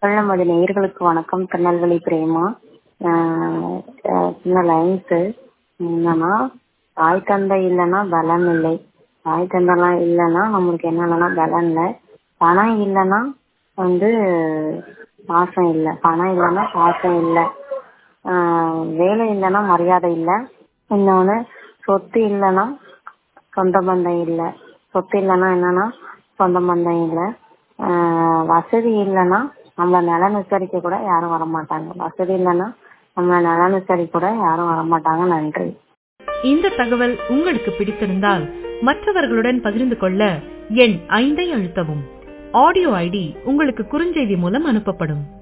வெள்ளமதி நேயர்களுக்கு வணக்கம் திருநெல்வேலி பிரேமா ஆஹ் ஆஹ் சின்ன லைன்ஸு என்னன்னா தாய் தந்தை இல்லைன்னா பலம் இல்லை தாய் தந்தைலாம் இல்லைன்னா நம்மளுக்கு என்ன இல்லைன்னா பலம் இல்லை பணம் இல்லைன்னா வந்து பாசம் இல்லை பணம் இல்லைன்னா பாசம் இல்லை ஆஹ் வேலை இல்லைன்னா மரியாதை இல்லை இன்னொன்று சொத்து இல்லைன்னா சொந்த பந்தம் இல்லை சொத்து இல்லைன்னா என்னன்னா சொந்த பந்தம் இல்லை ஆஹ் வசதி இல்லைன்னா நம்மள நலன் விசாரிக்க கூட யாரும் வரமாட்டாங்க வசதி இல்லைன்னா நம்மள நலன் விசாரிக்க கூட யாரும் வரமாட்டாங்க நன்றி இந்த தகவல் உங்களுக்கு பிடித்திருந்தால் மற்றவர்களுடன் பகிர்ந்து கொள்ள எண் ஐந்தை அழுத்தவும் ஆடியோ ஐடி உங்களுக்கு குறுஞ்செய்தி மூலம் அனுப்பப்படும்